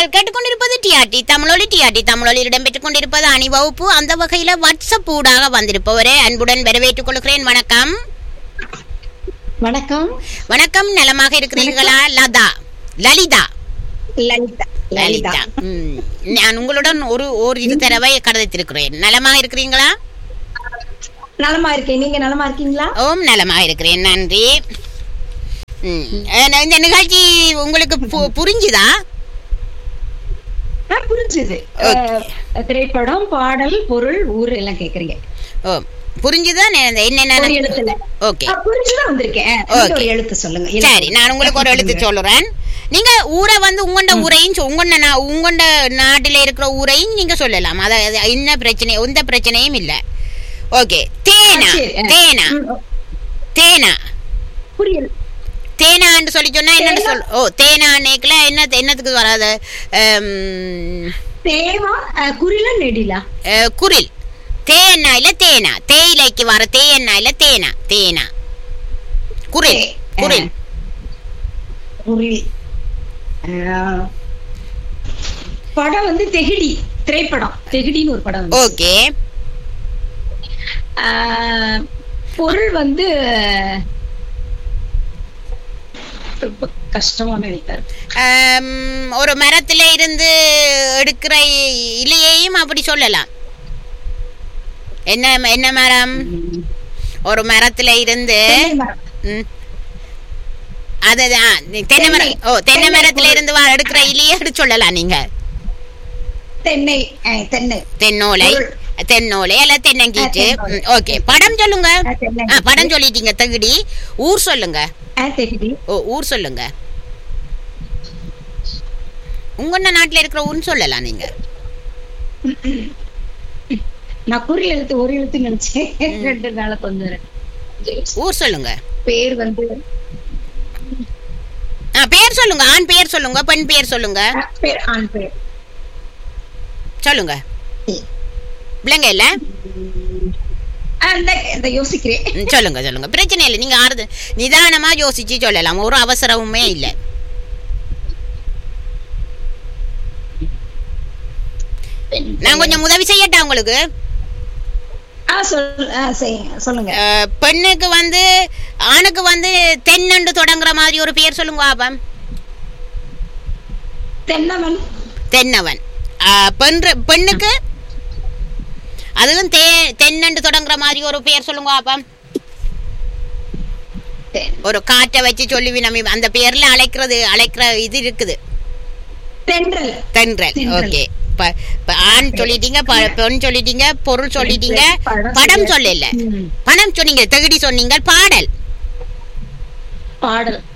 நீங்கள் கேட்டுக்கொண்டிருப்பது டிஆர்டி தமிழொலி டிஆர்டி தமிழொலியில் இடம்பெற்றுக் கொண்டிருப்பது அணிவகுப்பு அந்த வகையில வாட்ஸ்அப் ஊடாக வந்திருப்பவரே அன்புடன் வரவேற்றுக் கொள்கிறேன் வணக்கம் வணக்கம் வணக்கம் நலமாக இருக்கிறீர்களா லதா லலிதா லலிதா லலிதா லலிதா ம். நான் உங்களுடன் ஒரு ஒரு இரு தடவை கடத்திருக்கிறேன் நலமாக இருக்கிறீங்களா நலமா இருக்கேன் நீங்க நலமா இருக்கீங்களா ஓம் நலமாக இருக்கிறேன் நன்றி ம். அஹ், இந்த நிகழ்ச்சி உங்களுக்கு பு- புரிஞ்சுதா ஆ, புரிஞ்சுது அஹ், திரைப்படம் பாடல் பொருள் ஊர் எல்லாம் கேக்குறீங்க ஓ புரிஞ்சுதா நே- ஒரு என்னென்ன எழுத்துல ஓகே ஆ, புரிஞ்சுதான் வந்திருக்கேன் நீங்க Okay. ஒரு எழுத்து சொல்லுங்க சரி எழுத்து. நான் உங்களுக்கு ஒரு எழுத்து சொல்லுறேன் நீங்க ஊரை வந்து உங்கண்ட ஊரையும் சொ- உங்கண்ட நா- உங்கண்ட நாட்டுல இருக்கிற ஊரையும் நீங்க சொல்லலாம் அதாவது என்ன பிரச்சனை எந்த பிரச்சனையும் இல்ல ஓகே தேனா ஆ, சரி, ஆ. தேனா ம், தேனா புரியல தேனான்னு சொல்லி சொன்னா என்னன்னு தேனா? சொல் ஓ தேனா நேக்கல என்ன என்னத்துக்கு வராது அம், தேவா அஹ், குறில நெடிலா அஹ், குரில் தேனா இல்ல தேனா தேயிலைக்கு வர தேனா இல்ல தேனா தேனா குரில் தே- குரில் குறில் அஹ், படம் வந்து தெகிடி திரைப்படம் தெகிடின்னு ஒரு படம் வந்து ஓகே ஆஹ் பொருள் வந்து ரொம்ப கஷ்டமான நினைத்தார் ஆம், ஒரு மரத்துல இருந்து எடுக்கிற இ- இலையையும் அப்படி சொல்லலாம் என்ன என்ன மரம் ஒரு மரத்துல இருந்து ம். அதுதான் நீ தென்னை மரம் ஓ தென்னை தென்னை மரத்துல பொருள். இருந்து வா- எடுக்கிற இலையை எடுத்து சொல்லலாம் நீங்க தென்னை அஹ், தென்னை தென்னோலை பொருள். தென்னோலை அல்ல தென்னங்கீற்று ஆ, தென்னோலை. ஓகே படம் சொல்லுங்க ஆ, தென்னங்கீற்று. ஆ, படம் சொல்லிட்டீங்க தகுடி ஊர் சொல்லுங்க அஹ், தெகிடி ஓ ஊர் சொல்லுங்க உங்க நாட்டுல இருக்கிற ஊர்னு சொல்லலாம் நீங்க நான் குறில் எழுத்து ஒரு எழுத்து நினைச்சேன் ரெண்டு நாள கொஞ்சம் ஊர் சொல்லுங்க பேர் வந்து ஆ பேர் சொல்லுங்க ஆண் பேர் சொல்லுங்க பெண் பேர் சொல்லுங்க அஹ், பேர் ஆண் பேர் சொல்லுங்க பிள்ளைங்க இல்ல அஹ், இந்த இந்த யோசிக்கிறேன் ம், சொல்லுங்க சொல்லுங்க பிரச்சனை இல்லை நீங்க ஆறுது நிதானமா யோசிச்சு சொல்லலாம் ஒரு அவசரமுமே இல்ல நான் கொஞ்சம் உதவி செய்யட்டா உங்களுக்கு ஆ சொல் ஆ, செய்யுங்க சொல்லுங்க அஹ், பெண்ணுக்கு வந்து ஆணுக்கு வந்து தென்னண்டு தொடங்குற மாதிரி ஒரு பேர் சொல்லுங்க பாப்பம் தென்னவன் தென்னவன் அஹ், பெண்று பெண்ணுக்கு அதுவும் தே தென்னண்டு தொடங்குற மாதிரி ஒரு பேர் சொல்லுங்க பாப்பம் தெ- ஒரு காற்றை வச்சு சொல்லி நம்ம அந்த பேர்ல அழைக்கிறது அழைக்கிற இது இருக்குது தென்றல் தென்றல் தென்றல். ஓகே ப- ப- ஆண் சொல்லிட்டீங்க ப- பெண் சொல்லிட்டீங்க பொருள் சொல்லிட்டீங்க படம் படம் சொல்லி- சொல்லல ம். பணம் சொன்னீங்க தகுடி சொன்னீங்க பாடல் பாடல்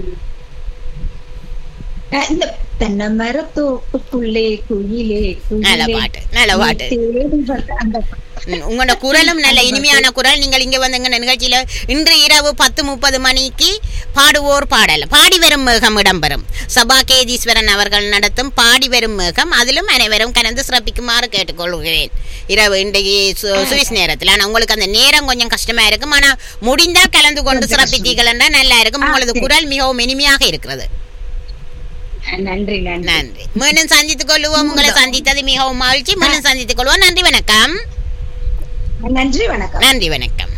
அஹ் இந்த தென்னை மரத்தோப்புக்குள்ளே குயிலே நல்ல குயிலே பாட்டு நல்ல பாட்டு தேடி வந்த அந்த பா- ம், உங்களோட குரலும் நல்ல இனிமையான குரல் நீங்கள் இங்க வந்து எங்க நிகழ்ச்சியில இன்று இரவு பத்து முப்பது மணிக்கு பாடுவோர் பாடல் பாடி வரும் மேகம் இடம்பெறும் சபா கேதீஸ்வரன் அவர்கள் நடத்தும் பாடி வரும் மேகம் அதிலும் அனைவரும் கலந்து சிறப்பிக்குமாறு கேட்டுக்கொள்கிறேன் இரவு இன்றைக்கு சு- சுவிஸ் நேரத்தில் ஆனா உங்களுக்கு அந்த நேரம் கொஞ்சம் கஷ்டமா இருக்கும் ஆனா முடிந்தா கலந்து கொண்டு கொஞ்சம் சிறப்பித்தீர்கள் என்றால் நல்லா இருக்கும் ஆ, உங்களது சரி. குரல் மிகவும் இனிமையாக இருக்கிறது அஹ் நன்றி நன்றி நன்றி மீண்டும் சந்தித்துக் கொள்வோம் உங்களை சந்தித்தது மிகவும் மகிழ்ச்சி மீண்டும் சந்தித்துக் கொள்வோம் நன்றி வணக்கம் நன்றி வணக்கம் நன்றி வணக்கம்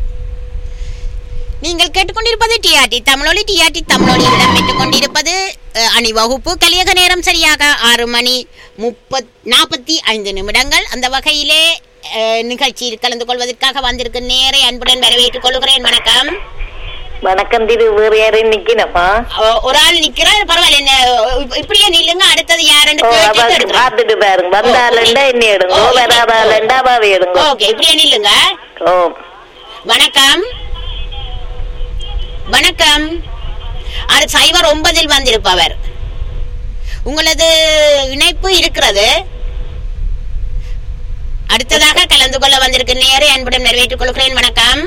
நீங்கள் கேட்டுக்கொண்டிருப்பது டிஆர்டி தமிழொலி டிஆர்டி தமிழொலியில் இடம்பெற்றுக் கொண்டிருப்பது அஹ், அணிவகுப்பு கலியக நேரம் சரியாக ஆறு மணி முப்பத் நாற்பத்தி ஐந்து நிமிடங்கள் அந்த வகையிலே அஹ், நிகழ்ச்சியில் கலந்து கொள்வதற்காக வந்திருக்கும் நேரை அன்புடன் வரவேற்றுக் கொள்கிறேன் வணக்கம் வணக்கம் திரு வேறு யாரும் நிக்கணுமா அஹ், ஒரு ஆள் நிக்கிறார் பரவாயில்ல என்ன இப்- இப்படியே நில்லுங்க அடுத்தது யாருன்னு ஓ கேட்டுட்டு அவ எடுக்கிறேன். பார்த்துட்டு பாருங்க வந்தாலண்டா என்ன எடுங்க ஓ, வராதாலண்டா அவாவை எடுங்க ஓகே இப்படியே நில்லுங்க ஓ வணக்கம் வணக்கம் அது சைபர் ஒன்பதில் வந்திருப்பவர் உங்களது இணைப்பு இருக்கிறது அடுத்ததாக கலந்து கொள்ள வந்திருக்கு நேரே அன்புடன் நிறைவேற்றிக் கொள்கிறேன் வணக்கம்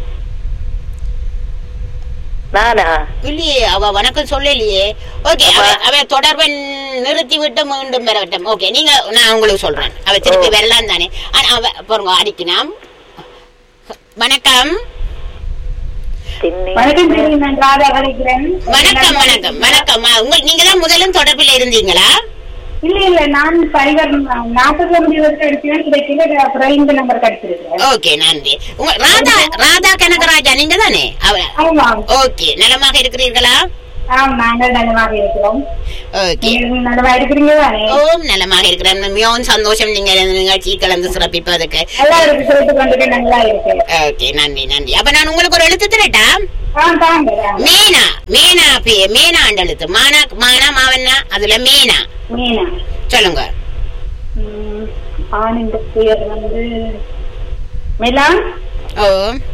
நானா இல்லையே அவ வணக்கம் சொல்லலையே ஓகே அவ அவ தொடர்பை நிறுத்தி விட்டு மீண்டும் பெறட்டும் ஓகே நீங்க நான் உங்களுக்கு சொல்றேன் அவ திருப்பி ஓ. வரலாம் தானே ஆனா அவ பாருங்க அடிக்கலாம் வணக்கம் திண்ணை வணக்கம் தேவி, நான் ராதா கலைக்கிறேன் வணக்கம் வணக்கம் வணக்கம் ஆ, உங்க நீங்க தான் முதலும் தொடர்பில் இருந்தீங்களா இல்ல இல்ல நான் சைபர் நாற்பத்தி ஒன்பது வருஷம் எடுத்தேன் கிடைக்கல அப்புறம் இந்த நம்பர் கிடைச்சிருக்கேன் ஓகே நன்றி உங்க ராதா ராதா கனகராஜா நீங்க தானே அவ ஆமா ஓகே நலமாக இருக்கிறீர்களா ஆமா நாங்கள் நலமாக இருக்கிறோம் ஓகே நீங்க நலமா இருக்கிறீங்க தானே ஓம் நலமாக இருக்கிறேன் மிகவும் சந்தோஷம் நீங்க இந்த நிகழ்ச்சி கலந்து சிறப்பிப்பதற்கு நல்லா இருக்கு கேட்டு கொண்டு நல்லா இருக்கு ஓகே நன்றி நன்றி அப்ப நான் உங்களுக்கு ஒரு எழுத்து தரட்டா ஆ தாங்க தாங்க. மேனா மேனா பே மேனா அந்த எழுத்து மானா மானா மாவன்னா அதுல மேனா மீனா சொல்லுங்க ம், ஆணின் பெயர் வந்து மிலா ஓ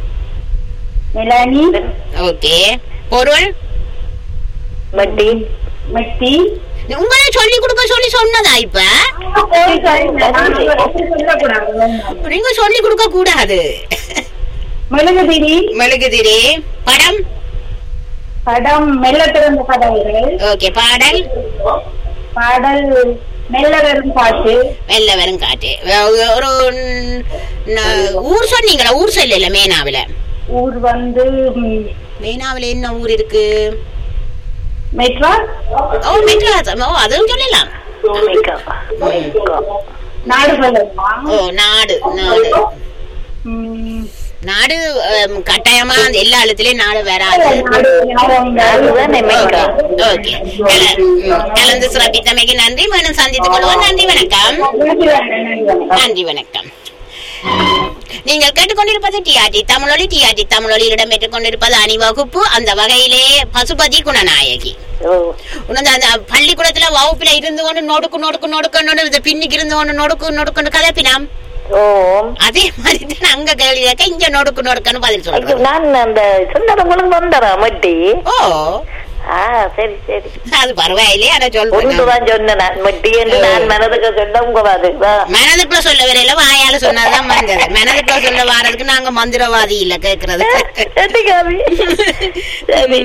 மிலானி ஓகே பொருள் மட்டி மெட்டி உங்களை சொல்லி கொடுக்க சொல்லி சொன்னதா இப்ப சரி, சரி, நான் அப்படி சொல்லக்கூடாது நீங்க சொல்லி கொடுக்க கூடாது மெழுகுதிரி மெழுகுதிரி படம் படம் மெல்ல திறந்த கதவுகள் ஓகே பாடல் பாடல் மெல்ல வரும் பாட்டு வெள்ள வரும் காட்டு ஒரு ந- ஊர் சொன்னீங்களா ஊர் சொல்லல மேனாவில ஊர் வந்து ம், மேனாவில என்ன ஊர் இருக்கு மெட்ராஸ் ஓ மெட்ராஸ் ஓ அதுவும் சொல்லலாம் ஓமிகா ஓமிகா நாடு சொல்லணுமா ஓ நாடு நாடு ம், நாடு ஹம், கட்டாயமா அந்த எல்லா இடத்துலயும் நாடு வராது நாடு ஞாபகம் அதுதானே மெய்கா. ஓகே கல- ம், கலந்து சிறப்பித்தமைக்கு நன்றி மீண்டும் சந்தித்துக் கொள்வோம் நன்றி வணக்கம் நன்றி வணக்கம் நீங்கள் கேட்டுக்கொண்டிருப்பது டிஆர்டி தமிழொலி டிஆர்டி தமிழொலியில் இடம்பெற்றுக் கொண்டிருப்பது அணிவகுப்பு அந்த வகையிலே பசுபதி குணநாயகி ஓ உணர்ந்து அந்த பள்ளிக்கூடத்துல வகுப்புல இருந்து கொண்டு நொடுக்கு நொடுக்கு நொடுக்கு நொடு இந்த பின்னிக்கு இருந்து கொண்டு நொடுக்கு நொடுக்குன்னு கதப்பினாம் ஓம் அதே மாதிரி தான் அங்க கேள்வி கேட்க இங்க நொடுக்கு நொடுக்குன்னு பதில் ஐயோ, சொல்றேன் நான் அந்த சொன்னது உங்களுக்கு வந்தரா மட்டி ஓ ஆ சரி சரி அது பரவாயில்லையே அதை சொல்றேன் ஒன்றுதான் சொன்னேன் நான் மட்டி என்று நான் மனதுக்கு சொல்ல உங்க வாது வா. மனதுக்குள்ள சொல்ல வரையில வாயால சொன்னதுதான் மறந்தது மனதுக்குள்ள சொல்ல வாரதுக்கு நாங்க மந்திரவாதி இல்ல கேக்குறது எத்திக்காமி. சரி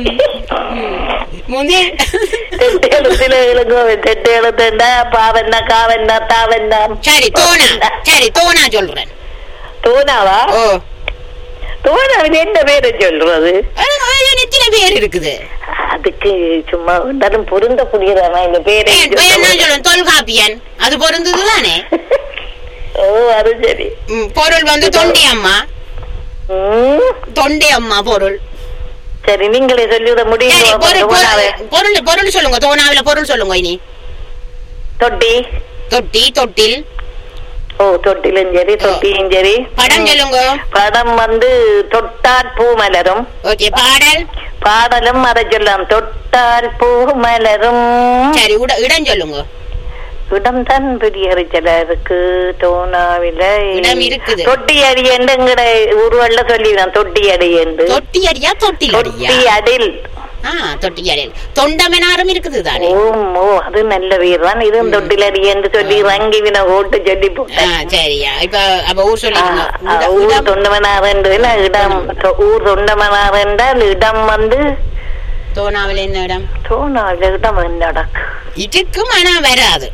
முந்தி தெட்டு எழுத்துல எழுங்க தெட்டு எழுத்துண்டா பாவண்ணா காவண்ணா தாவண்ணா சரி தோணா சரி தோணா சொல்றேன் தூணாவா ஓ தூணாவின் என்ன பேரு சொல்றது அது- அது எத்தனை பேர் இருக்குது அதுக்கு சும்மா இருந்தாலும் பொருந்தக்கூடியதானா இந்த பேரை ஏன் பேர் நான் சொல்றேன் தொல்காப்பியன் அது பொருந்தது தானே ஓ அது சரி ம், பொருள் வந்து தொண்டி அம்மா ம், தொண்டி அம்மா பொருள் சரி நீங்களே சொல்லிவிட சரி, முடியும் பொருள் தூணாவை பொருள் பொருள் பொருள் சொல்லுங்க தோணாவில பொருள் சொல்லுங்க இனி தொட்டி தொட்டி தொட்டில் ஓ தொட்டிலும் சரி தொட்டியும் சரி படம் சொல்லுங்க படம் வந்து தொட்டால் பூ மலரும் ஓகே பாடல் பாடலும் அதை சொல்லலாம் தொட்டால் பூ மலரும் சரி உட- இடம் சொல்லுங்க இடம் தான் பெரிய இருக்கு தோணாவில இடம் இருக்குது. தொட்டி அடி என்று எங்கட ஊர்வல்ல சொல்லிடுறேன் தொட்டி அடி என்று தொட்டி அடியா தொட்டில் அடியா தொட்டி அடில் ஆ தொட்டி அடியில் தொண்டமெனாரும் இருக்குது தானே ஓம் ஓ அது நல்ல வீர் தான் இதுவும் தொட்டில் அடி என்று சொல்லி ரங்கி வின ஓட்டு சொல்லி ஆ போட்டேன் சரியா இப்ப அப்ப ஊர் ஆ, சொல்லிருங்க ஆ, ஊர் தொண்டமனார் என்று இடம் தொ- ஊர் தொண்டமனார் என்றால் இடம் வந்து தோணாவில் என்ன இடம் தோணாவில இடம் என்னடா இதுக்கும் ஆனா வராது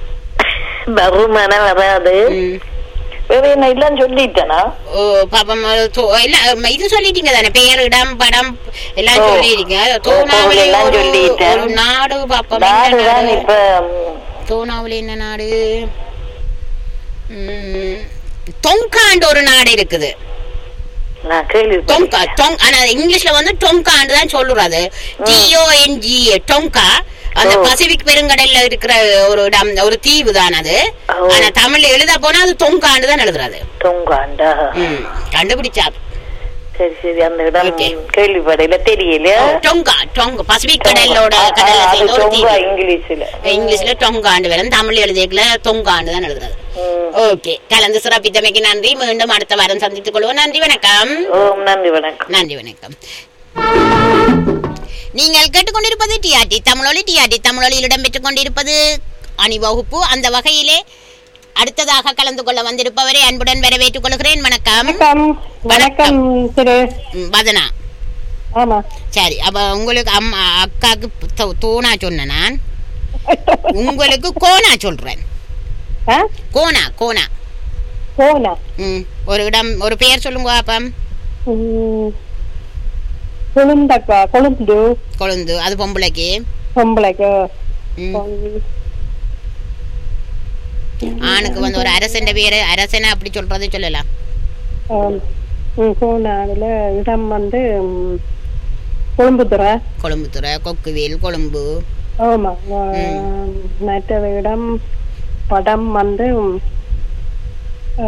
வருமான வராது ம். வேற என்ன இல்லன்னு சொல்லிட்டேனா ஓ பாப்பம் அது தோ- இல்ல ம, இது சொல்லிட்டீங்க தானே பேர் இடம் படம் எல்லாம் ஓ. சொல்லிருக்கீங்க ஓ, தோணாவில எல்லாம் ஒரு சொல்லிட்டேன். ஒரு நாடு பாப்பம் நாடுதான் இப்ப தோணாவில என்ன நாடு ம், தொங்காண்டு ஒரு நாடு இருக்குது நான் கேள்விப்பட்டேன் டொங்கா டொங் ஆனா இங்கிலீஷ்ல வந்து டொங்கான்னு தான் சொல்லுறது டிஓஎன்ஜி டொங்கா அந்த ஓ. பசிபிக் பெருங்கடல்ல இருக்கிற ஒரு இடம் ஒரு தீவு தான் அது ஓ. ஆனா தமிழ்ல எழுத போனா அது தொங்காண்டு தான் எழுதுறது தொங்காண்டா ம், கண்டுபிடிச்சா சரி சரி அந்த இடம் Okay. கேள்விப்படையில தெரியல டொங்கா டொங்க பசிபிக் கடலோட கடல்ல அது சேர்ந்த ஒரு தொங்கா தீவு இங்கிலீஷ்ல இங்கிலீஷ்ல டொங்காண்டு வரும் தமிழ் எழுதியதுல தொங்காண்டு தான் எழுதுறது ம். ஓகே கலந்து சிறப்பித்தமைக்கு நன்றி மீண்டும் அடுத்த வாரம் சந்தித்துக் கொள்வோம் நன்றி வணக்கம் ஓம் நன்றி வணக்கம் நன்றி வணக்கம் நீங்கள் கேட்டுக்கொண்டிருப்பது டிஆர்டி தமிழொலி டிஆர்டி தமிழொலியில் இடம்பெற்றுக் கொண்டிருப்பது அணிவகுப்பு அந்த வகையிலே அடுத்ததாக கலந்து கொள்ள வந்திருப்பவரை அன்புடன் வரவேற்றுக் கொள்கிறேன் வணக்கம் வணக்கம் வணக்கம் திரு ம், வதனா ஆமா சரி அப்ப உங்களுக்கு அம்மா அக்காக்கு தோ- தோணா சொன்ன நான் உங்களுக்கு கோனா சொல்றேன் ஆ? கோனா கோனா போனா ம் ஒரு இடம் ஒரு பெயர் சொல்லுங்க அப்பம் ம். கொழுந்தக்கா கொழுந்து கொழுந்து அது பொம்பளைக்கு பொம்பளைக்கு ம். ஆணுக்கு வந்து ஒரு அரசன் பேரு அரசனை அப்படி சொல்றது சொல்லலாம் ஆம். ம், கோனாவில் இடம் வந்து ம், கொழும்புத்துறை கொழும்புத்துறை கொக்குவேல் கொழும்பு ஆமா ஆம், மற்ற இடம் படம் வந்து ம், ஆ,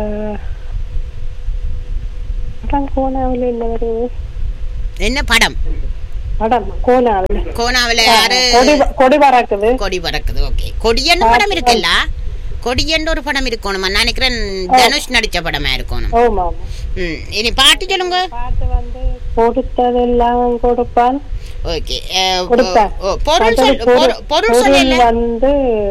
படம் கோனாவில் என்ன வருது என்ன படம் படம் கோனாவில் கோனாவில் யாரு கொடி கொடி பறக்குது கொடி பறக்குது ஓகே கொடியன்னு படம் இருக்குல்ல கொடியன்னு ஒரு படம் இருக்கணுமா நான் நினைக்கிறேன் தனுஷ் நடிச்ச படமா இருக்கணும் ஆமா ஆமா ம் இனி பாட்டு சொல்லுங்க பாட்டு வந்து கொடுத்ததெல்லாம் கொடுப்பான் ஓகே கொடுப்பேன். பொருள் மற்றது சொல் பொருள் பொருள் சொல்லல வந்து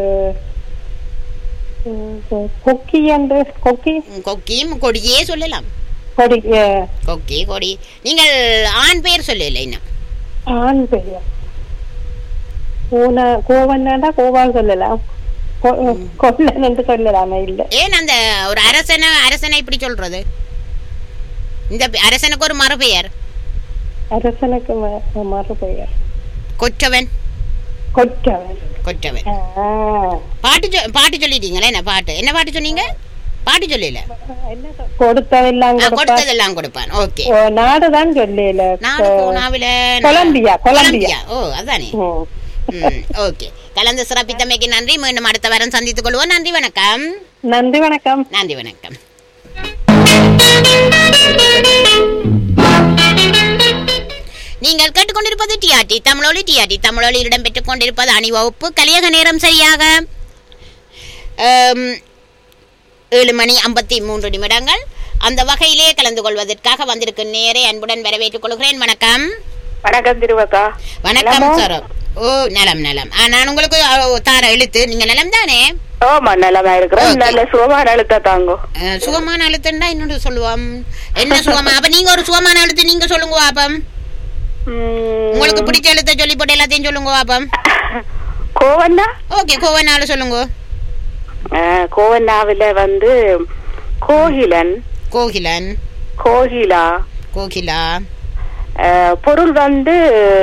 ம், கொக்கி என்று கொக்கி கொக்கியும் கொடியே சொல்லலாம் கொடி ஏ, கொக்கி கொடி நீங்கள் ஆண் பெயர் சொல்லல இன்னும் ஆண் பெயர் கோனா கோவன்னாடா கோவால் சொல்லலாம் கொ- கொல்லன் என்று சொல்லலாமே இல்ல ஏன் அந்த ஒரு அரசனை அரசனை இப்படி சொல்றது இந்த பெ- அரசனுக்கு ஒரு மறுபெயர் அரசனுக்கு ம- மறுபெயர் கொற்றவன் கொற்றவன் கொற்றவன் ஆ. பாட்டு சொ- பாட்டு சொல்லிட்டீங்களே என்ன பாட்டு என்ன பாட்டு சொன்னீங்க பாட்டு சொல்லல என்ன சொ- கொடுத்ததெல்லாம் ஆ, கொடுப்பான் கொடுத்ததெல்லாம் கொடுப்பான் ஓகே ஓ, நாடுதான் சொல்லல நாடு கோனாவில கொலம்பியா, கொலம்பியா. ஓ அதானே ம். ம், ஓகே கலந்து சிறப்பித்தமைக்கு நன்றி மீண்டும் அடுத்த வாரம் சந்தித்துக் கொள்வோம் நன்றி வணக்கம் நன்றி வணக்கம் நன்றி வணக்கம் நீங்கள் கேட்டுக்கொண்டிருப்பது டிஆர்டி தமிழொலி டிஆர்டி தமிழொலி இடம்பெற்றுக் கொண்டிருப்பது அணிவகுப்பு கலியக நேரம் சரியாக ஆம், ஏழு மணி ஐம்பத்தி மூன்று நிமிடங்கள் அந்த வகையிலே கலந்து கொள்வதற்காக வந்திருக்கும் நேரே அன்புடன் வரவேற்றுக் கொள்கிறேன் வணக்கம் வணக்கம் திருவக்கா வணக்கம் சார் ஓ நலம் நலம் ஆ, நான் உங்களுக்கு அ, தார எழுத்து நீங்க நலம் தானே ஓமா நல்லமா இருக்கிறேன் நல்ல சுகமான அழுத்த தாங்கோ அஹ், சுகமான அழுத்தம்டா இன்னொரு சொல்லுவோம் என்ன சுகமா அப்ப நீங்க ஒரு சுகமான அழுத்து நீங்க சொல்லுங்க பாப்பம் உம், உங்களுக்கு பிடிச்ச எழுத்த சொல்லி போட்டு எல்லாத்தையும் சொல்லுங்க பாப்பம் கோவண்ணா ஓகே கோவனால சொல்லுங்க அஹ், கோவண்ணாவில வந்து கோகிலன் கோகிலன் கோகிலா கோகிலா அஹ், பொருள் வந்து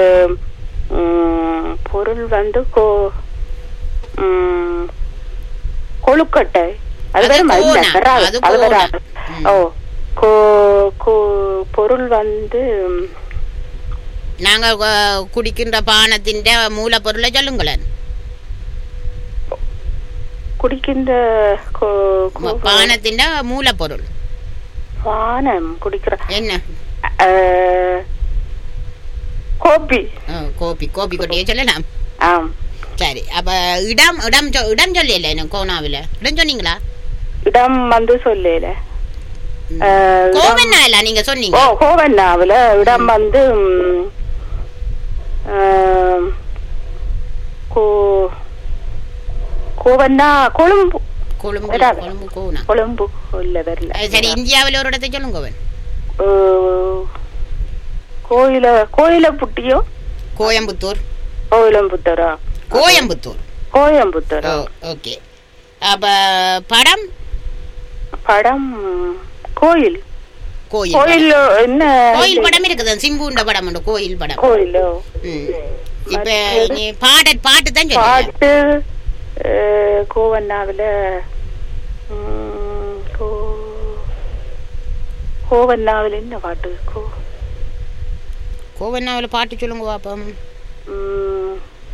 உம், பொருள் வந்து கோ உம், கொழுக்கட்டை அது அது வருமா? இல்ல, கோனா. வராது. அது அது கோனா. வராது. ம். ஓ கோ கோ- பொருள் வந்து நாங்க அஹ், குடிக்கின்ற பானத்தின் மூலப்பொருளை சொல்லுங்களேன் குடிக்கின்ற கோ- கோ- பானத்தின் மூலப்பொருள் பானம் குடிக்கிற என்ன அஹ், கோபி அஹ், கோபி கோபி கொட்டியே சொல்லலாம் ஆம் சரி அப்ப இடம் இடம் சொ- இடம் சொல்லல என்ன கோனாவில இடம் சொன்னீங்களா இடம் வந்து சொல்லல அஹ், இடம்- கோவன்னா இல்ல நீங்க ஓ சொன்னீங்க கோவண்ணாவுல இடம் வந்து ம், அஹ், கோ கோவண்ணா கொழும்பு கொழும்பு வராது. கொழும்பு கோனா கொழும்பு இல்ல வரல அஹ் சரி இந்தியாவில் ஒரு இடத்தை சொல்லுங்க அவன் அஹ், கோயில கோயில புட்டியோ கோயம்புத்தூர் கோயிலம்புத்தரா கோயம்புத்தூர் கோயம்புத்தரா ஓகே அப்ப படம் படம் கோயில் கோயில் கோயில் படம். என்ன கோயில் படம் இருக்குது சிம்புண்ட படம் உண்டு கோயில் படம் கோயிலோ ம். இப்ப நீ பாட பாட்டு தான் சொல்லுங்க பாட்டு அஹ், கோவண்ணாவில ம், கோ கோவண்ணாவில என்ன பாட்டு கோ கோவண்ணாவில் பாட்டு சொல்லுங்க பாப்போம் ம்,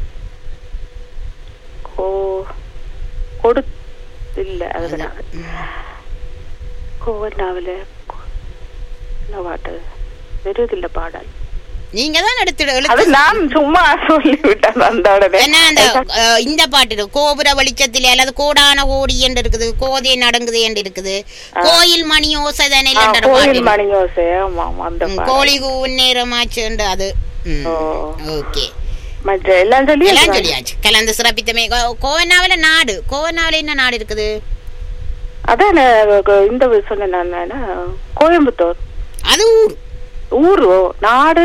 கோ கொடு இல்ல அது வராது. கோவண்ணாவில கோ- என்ன பாட்டு வருதில்ல பாடல் நீங்க தான் எடுத்து அது எழுத்து நான் சும்மா சொல்லிவிட்டேன் அந்த உடனே என்ன அந்த அஹ், இந்த பாட்டு இருக்கு. கோபுர வெளிச்சத்திலே அல்லது கோடான கோடி என்று இருக்குது கோதை நடங்குது என்று இருக்குது கோயில் மணி ஓசதனில் ஆ, என்ற பாட்டு கோயில் இருக்கு. மணி ஓசை ஆமா ஆமா, அந்த ம், பாடல். கோழி கூவும் நேரமாச்சு என்று அது ம். ஓ. ஓகே மற்ற எல்லாம் சொல்லி எல்லாம் சொல்லியாச்சு கலந்து சிறப்பித்தமே கோவனாவில நாடு கோவனாவில என்ன நாடு இருக்குது அதான் நான் இந்த சொன்ன நான் கோயம்புத்தூர் அது ஊர் ஊரு நாடு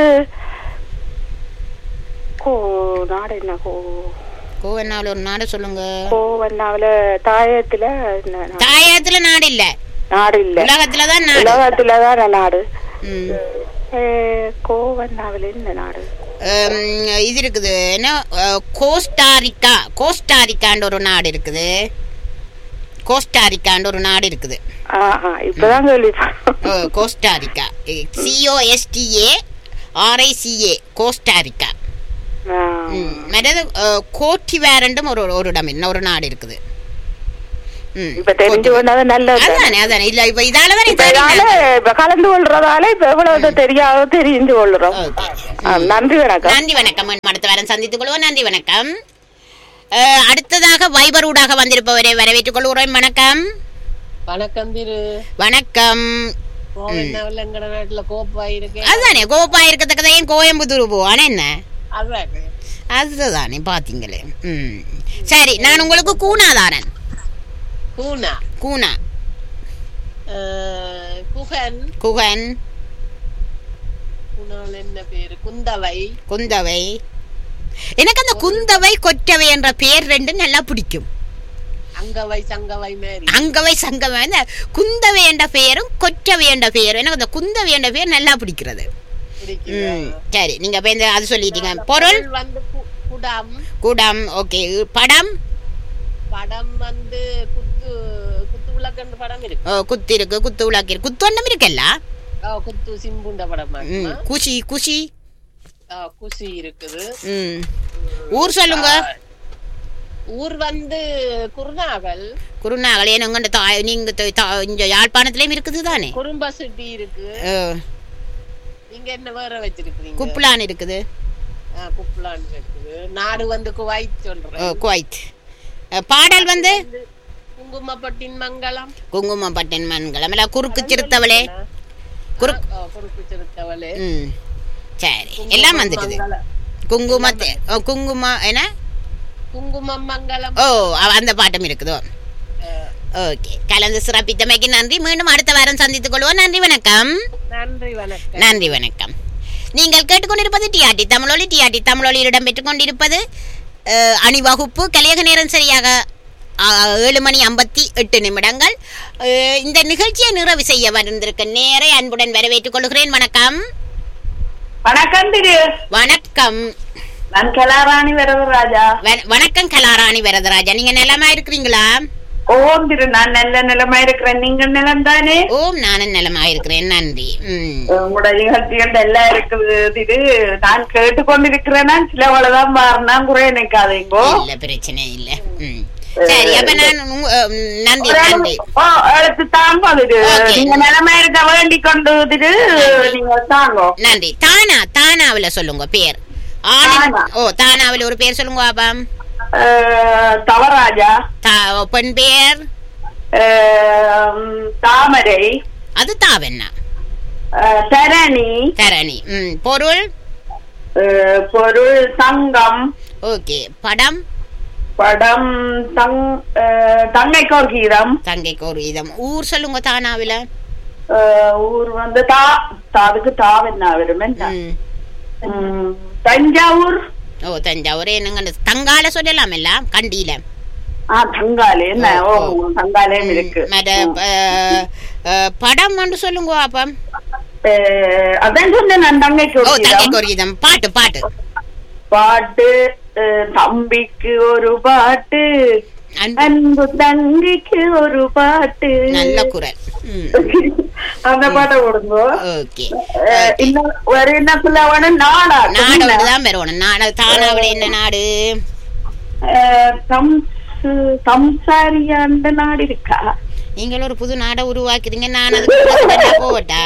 கோ நாடு என்ன கோ கோவனாவில ஒரு நாடு சொல்லுங்க கோவண்ணாவில தாயத்துல என்ன நா- தாயத்துல நாடு இல்ல நாடு இல்ல உலகத்துல தான் நாடு உலகத்துலதான் நாடு ம். ஏ, கோவண்ணாவில என்ன நாடு ஹம், இது இருக்குது என்ன அஹ், கோஸ்டாரிக்கா கோஸ்டாரிக்கான்ற ஒரு நாடு இருக்குது கோஸ்டாரிக்கான்ற ஒரு நாடு இருக்குது ஆஹா இப்பதான் கேள்வி ஓ, கோஸ்டாரிக்கா சிஓஎஸ்டிஏ ஆர்ஐசிஏ கோஸ்டாரிக்கா ம், மற்றது கோட்டிவேரண்டும் ஒரு ஒரு இடம் இன்னும் ஒரு நாடு இருக்குது ம், இப்ப தெரிஞ்சு கொண்டது நல்லது அதானே அதானே இல்ல இப்ப இதால தானே இப்ப இதால தெரியும். இப்ப கலந்து கொள்றதால இப்ப எவ்வளவு தெரியாத தெரிஞ்சு கொள்றோம் ஓகே. ஆ, நன்றி வணக்கம் நன்றி வணக்கம் மீண்டும் அடுத்த வாரம் சந்தித்துக் கொள்வோம் நன்றி வணக்கம் அஹ், அடுத்ததாக வைபர் ஊடாக வந்திருப்பவரை வரவேற்றுக் கொள்கிறோம் வணக்கம் வணக்கம் திரு வணக்கம் கோவன்னாவில் எங்கட நாட்டுல கோப்பா இருக்கேன் அதுதானே கோப்பா இருக்கத்தக்கதையும் கோயம்புத்தூர் போவானே என்ன அதானே அதுதானே பாத்தீங்களே ம் சரி நான் உங்களுக்கு கூனாதாரன் பூனா கூனா அஹ், குகன் குகன் குணால் என்ன பேரு குந்தவை குந்தவை எனக்கு அந்த குந்தவை கொற்றவை என்ற பெயர் ரெண்டும் நல்லா பிடிக்கும் அங்கவை சங்கவை மாரி அங்கவை சங்கவை இந்த குந்தவை என்ற பெயரும் கொற்றவை என்ற பெயரும் எனக்கு அந்த குந்தவை என்ற பெயர் நல்லா பிடிக்கிறது பிடிக்குதா? ம் சரி நீங்க இப்ப இந்த அது சொல்லிட்டீங்க பொருள் வந்து கு- குடம் குடம் ஓகே படம் படம் வந்து குத்து குத்து விளக்கண்டு படம் இருக்கு ஓ, குத்து இருக்கு குத்து விளக்கு இருக்கு குத்தொண்டம் இருக்குல்ல ஆ, குத்து சிம்புண்ட படம் ம் ஆகுமா? குஷி குஷி ஆ, குசி இருக்குது ம் ஊர் சொல்லுங்க ஊர் வந்து குருநாகல் குருநாகல் ஏன்னா உங்க தாய் நீங்க த- தா- இங்க யாழ்ப்பாணத்திலயும் இருக்குது தானே குறும்ப சிட்டி இருக்கு நீங்க என்ன வேற வச்சிருக்கீங்க குப்லான் இருக்குது ஆ, குப்லான் இருக்குது நாடு வந்து குவைத் ஓ, சொல்றேன் குவைத் அஹ், பாடல் வந்து குங்குமப்பட்டின் மங்களம் குங்குமப்பட்டன் மண்களம் எல்லாம் குறுக்கு சிறுத்தவளே குறுக் ஆ, குறுக்கு சிறுத்தவளே ம் சரி எல்லாம் வந்துட்டுது குங்குமத்தை ஓ, குங்குமம் என்ன குங்குமம் மங்களம் ஓ அவ- அந்த பாட்டும் இருக்குதோ ஓகே கலந்து சிறப்பித்தமைக்கு நன்றி மீண்டும் அடுத்த வாரம் சந்தித்துக் கொள்வோம் நன்றி வணக்கம் நன்றி வணக்கம் நன்றி வணக்கம் நீங்கள் கேட்டுக்கொண்டிருப்பது டிஆர்டி தமிழொலி டிஆர்டி தமிழொலியில் இடம்பெற்றுக் கொண்டிருப்பது அஹ், அணிவகுப்பு கலியக நேரம் சரியாக அஹ், ஏழு மணி ஐம்பத்தி எட்டு நிமிடங்கள் அஹ், இந்த நிகழ்ச்சியை நிறைவு செய்ய வந்திருக்க நேரை அன்புடன் வரவேற்றுக் கொள்கிறேன் வணக்கம் வணக்கம் திரு வணக்கம் நான் கலாராணி வரதராஜா வ- வணக்கம் கலாராணி வரதராஜா நீங்க நலமா இருக்கிறீங்களா ஓம் திரு நான் நல்ல நிலைமை இருக்கிறேன் நீங்கள் நிலம் தானே ஓம் நானும் நலமா இருக்கிறேன் நன்றி ம் உங்களோட நிகழ்ச்சிகள் எல்லாம் இருக்குது திரு நான் கேட்டுக்கொண்டிருக்கிறேன்னா சில அவ்வளவுதான் மாறினா குறை நினைக்காதீங்கோ இல்ல பிரச்சனை இல்ல ம் சரி அப்ப நான் உங்க- அஹ், நன்றி நன்றி ஓ எடுத்து தாங்க திரு Okay. நீங்க நிலைமை இருக்க வேண்டிக் கொண்டு திரு நீங்க தாங்கோ நன்றி தானா தானாவுல சொல்லுங்க பேர் ஆணி தானா. ஓ தானாவுல ஒரு பேர் சொல்லுங்க பாப்பா அஹ், தவராஜா தா- பெண் பேர் அஹ், உம், தாமரை அது தாவென்னா அஹ், தரணி தரணி ம் பொருள் அஹ், பொருள் தங்கம் ஓகே படம் படம் தங் அஹ், தங்கைக்கு ஒரு கீதம் தங்கைக்கு ஒரு இதம் ஊர் சொல்லுங்க தானாவில அஹ், ஊர் வந்து தா தா- அதுக்கு தாவென்னா வருமே ம் உம், தஞ்சாவூர் ஓ தஞ்சாவூர் என்னங்க தங்கால சொல்லலாம் எல்லாம் கண்டியில ஆ தங்காலே என்ன ஓ, ஓ ஓ. தங்காலேயும் இருக்கு மற்ற அஹ், அஹ், படம் ஒன்று சொல்லுங்க பாப்பா அஹ், அதான் சொன்னேன் நான் தங்கைக்கு ஓ ஒரு தங்கைக்கு கீதம் ஒரு இதம் பாட்டு பாட்டு பாட்டு அஹ், தம்பிக்கு ஒரு பாட்டு அன்பு அன்பு தங்கிக்கு ஒரு பாட்டு நல்ல குரல் ம் அந்த பாட்டை விடுங்க ஓகே அஹ், இன்னும் ஒரு என்ன சொல்ல வேணும் நாடா நாடு ஒன்றுதான் பெறணும் நாடு தானாவில் என்ன நாடு சம்சாரியாண்ட நாடு இருக்கா நீங்கள் ஒரு புது நாடை உருவாக்குறீங்க நான் அதுக்கு president ஆ போகட்டா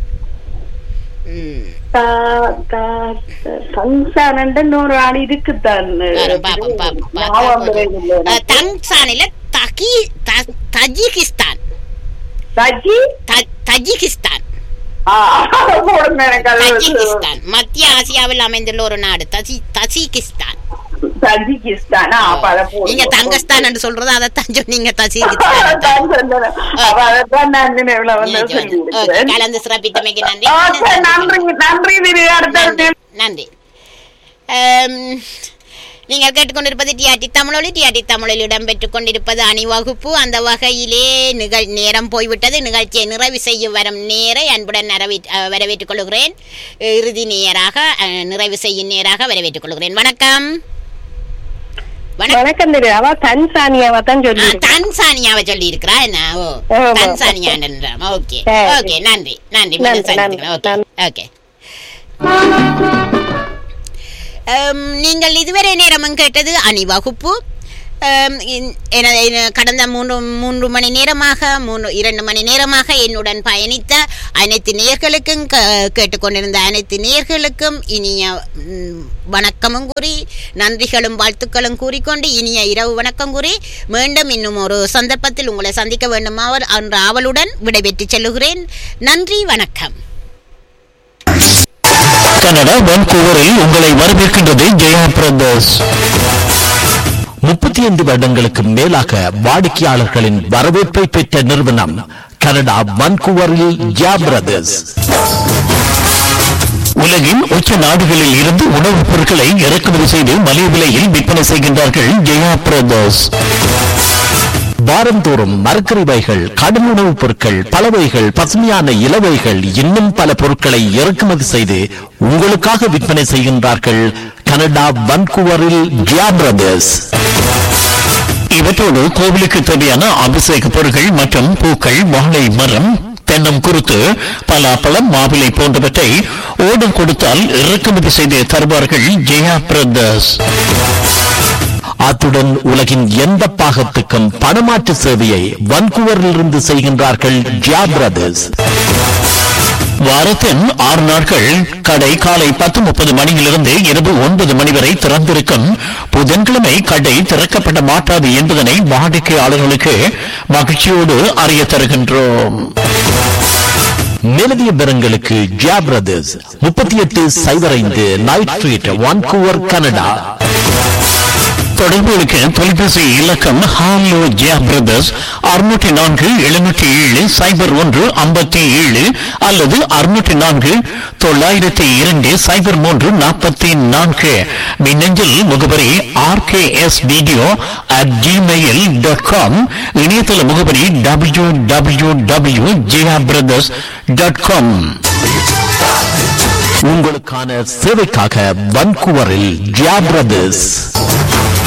ம் தா- தா- சம்சாரண்ட இன்னொரு நாடு இருக்குதான் பாரும், பாப்போம், பாப்போம், பார்த்தா ஞாபகம் போதும். வருதில்லை அஹ், எனக்கு. தங்சானில தகி த- தஜிகிஸ்தான் தஜி த- தஜிகிஸ்தான் ஆ, போடுங்க எனக்கு அது தஜிகிஸ்தான் மத்திய ஆசியாவில் அமைந்துள்ள ஒரு நாடு தஜி தஜிகிஸ்தான் தஜிகிஸ்தான் ஆ, அப்ப அதை போடுங்க. நீங்க தங்கஸ்தான் என்று சொல்றது அதைத்தான் சொன்னீங்க தஜிகிஸ்தான் அதான் சொன்னேன். அப்ப அதைத்தான் நான் நினைவுல வந்து ஓகே, சொல்லியிருக்கிறேன். கலந்து சிறப்பித்தமைக்கு நன்றி ஓகே, நன்றி நன்றி திரு அடுத்த நன்றி நன்றி ஆம், நீங்கள் கேட்டுக்கொண்டிருப்பது டிஆர்டி தமிழொலி டிஆர்டி தமிழில் இடம்பெற்றுக் கொண்டிருப்பது அணிவகுப்பு அந்த வகையிலே நிகழ் நேரம் போய்விட்டது நிகழ்ச்சியை நிறைவு செய்யும் வரும் நேரை அன்புடன் வரவே அஹ், வரவேற்றுக் கொள்கிறேன் இறுதி நேராக அஹ், நிறைவு செய்யும் நேராக வரவேற்றுக் கொள்கிறேன் வணக்கம் வணக்கம் வணக்கம் தெரியும் அவ தன்சானியாவா தான் சொல்லி ஆ, தான்சானியாவை சொல்லி இருக்கிறா என்ன ஓ ஆமா. தான்சானியா ஓகே சரி. ஓகே நன்றி நன்றி நன்றி, மீண்டும் சந்திக்கலாம். நன்றி, ஓகே ஓகே அம், நீங்கள் இதுவரை நேரமும் கேட்டது அணி வகுப்பு அம், இன்- எனது என- கடந்த மூன்று மூன்று மணி நேரமாக மூன்று இரண்டு மணி நேரமாக என்னுடன் பயணித்த அனைத்து நேர்களுக்கும் கேட்டுக்கொண்டிருந்த அனைத்து நேர்களுக்கும் இனிய ம், வணக்கமும் கூறி நன்றிகளும் வாழ்த்துக்களும் கூறிக்கொண்டு இனிய இரவு வணக்கம் கூறி மீண்டும் இன்னும் ஒரு சந்தர்ப்பத்தில் உங்களை சந்திக்க வேண்டும் அவர் என்ற ஆவலுடன் விடைபெற்று செல்லுகிறேன் நன்றி வணக்கம் கனடா வான்கூவரில் உங்களை வரவேற்கின்றது ஜெயா பிரதர்ஸ் முப்பத்தி ஐந்து வருடங்களுக்கு மேலாக வாடிக்கையாளர்களின் வரவேற்பை பெற்ற நிறுவனம் கனடா வான்கூவரில் ஜெயா பிரதர்ஸ் உலகின் உச்ச நாடுகளில் இருந்து உணவுப் பொருட்களை இறக்குமதி செய்து மலிவு விலையில் விற்பனை செய்கின்றார்கள் ஜெயா பிரதர்ஸ் வாரந்தோறும் மரக்கறிவைகள் கடும் உணவுப் பொருட்கள் பலவைகள் பசுமையான இலவைகள் இன்னும் பல பொருட்களை இறக்குமதி செய்து உங்களுக்காக விற்பனை செய்கின்றார்கள் கனடா வன்கூவரில் ஜியா பிரதர்ஸ் இவற்றோடு கோவிலுக்கு தேவையான அபிஷேக பொருட்கள் மற்றும் பூக்கள் வாழை மரம் தென்னம் குருத்து பலாப்பழம் மாவிலை போன்றவற்றை ஓடம் கொடுத்தால் இறக்குமதி செய்து தருவார்கள் ஜெயா பிரதர்ஸ் அத்துடன் உலகின் எந்த பாகத்துக்கும் பணமாற்று சேவையை வன்கூவரிலிருந்து செய்கின்றார்கள் ஜியா பிரதர்ஸ் வாரத்தின் ஆறு நாட்கள் கடை காலை பத்து முப்பது மணியிலிருந்து இரவு ஒன்பது மணி வரை திறந்திருக்கும் புதன்கிழமை கடை திறக்கப்பட மாட்டாது என்பதனை வாடிக்கையாளர்களுக்கு மகிழ்ச்சியோடு அறிய தருகின்றோம் மேலதிக விவரங்களுக்கு ஜியா பிரதர்ஸ் முப்பத்தி எட்டு சைபர் ஐந்து நைட் ஸ்ட்ரீட் வான்கூவர் கனடா தொடர்புகளுக்கு தொலைபேசி இலக்கம் ஹாலோ ஜியா பிரதர்ஸ் அறுநூற்றி நான்கு எழுநூற்றி ஏழு சைபர் ஒன்று ஐம்பத்தி ஏழு அல்லது அறுநூற்றி நான்கு தொள்ளாயிரத்தி இரண்டு சைபர் மூன்று நாற்பத்தி நான்கு மின்னஞ்சல் முகவரி RKS video at Gmail dot com இணையதள முகவரி W W W Jiya brothers dot com உங்களுக்கான சேவைக்காக வன்கூவரில் ஜியா பிரதர்ஸ்